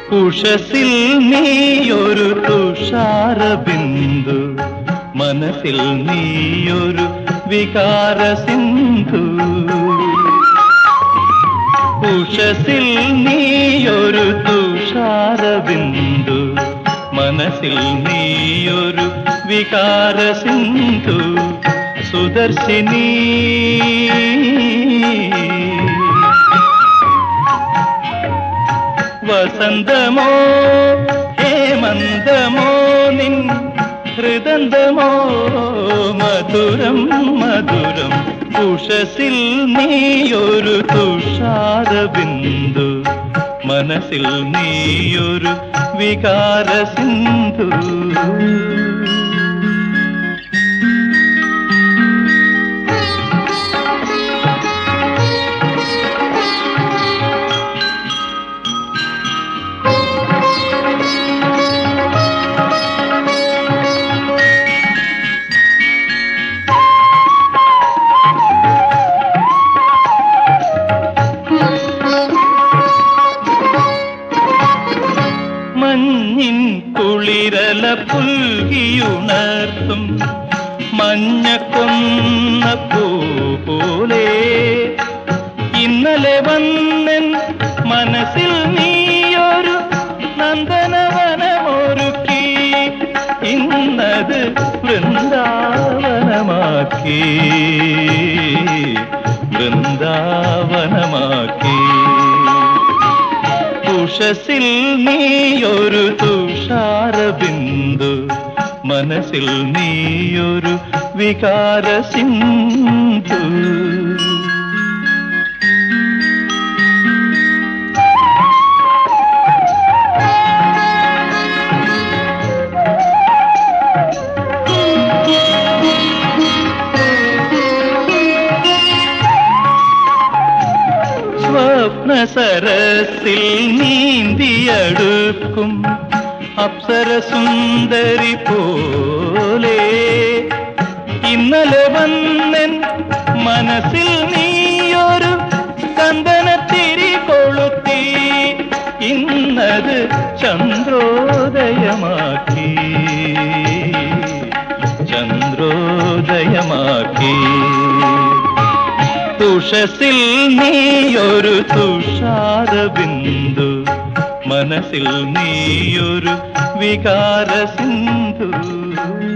ഉഷസിൽ നീയൊരു തുഷാരബിന്ദു മനസ്സിൽ നീയൊരു വികാര സിന്ധു ഉഷസിൽ നീയൊരു തുഷാരബിന്ദു മനസ്സിൽ നീയൊരു വികാര സിന്ധു സുദർശിനി വസന്തമോ ഹേമന്തമോ നിൻ ഹൃദന്തമോ മധുരം മധുരം ഉഷസിൽ നീയൊരു തുഷാരബിന്ദു മനസ്സിൽ നീയൊരു വികാര സിന്ധു മഞ്ഞിൻ കുളിരല പുൽകിയുണർത്തും മഞ്ഞക്കൊന്ന പൂ പോലെ ഇന്നലെ വന്നൻ മനസ്സിൽ നീയൊരു നന്ദനവനമൊരുക്കി ഇന്നത് വൃന്ദാവനമാക്കി വൃന്ദാവനമാക്കി ഉഷസിൽ നീയൊരു തുഷാരബിന്ദു മനസ്സിൽ നീയൊരു വികാര സിന്ധു സ്വപ്നസരസിൽ നീന്തിയടുക്കും അപ്സരസുന്ദരി പോലെ ഇന്നലെ വന്നൻ മനസ്സിൽ നീയൊരു ചന്ദനത്തിരി കൊളുത്തി ഇന്നത് ചന്ദ്രോദയമാക്കി ചന്ദ്രോദയമാക്കി ഉഷസിൽ നീയൊരു തുഷാരബിന്ദു മനസ്സിൽ നീയൊരു വികാര സിന്ധു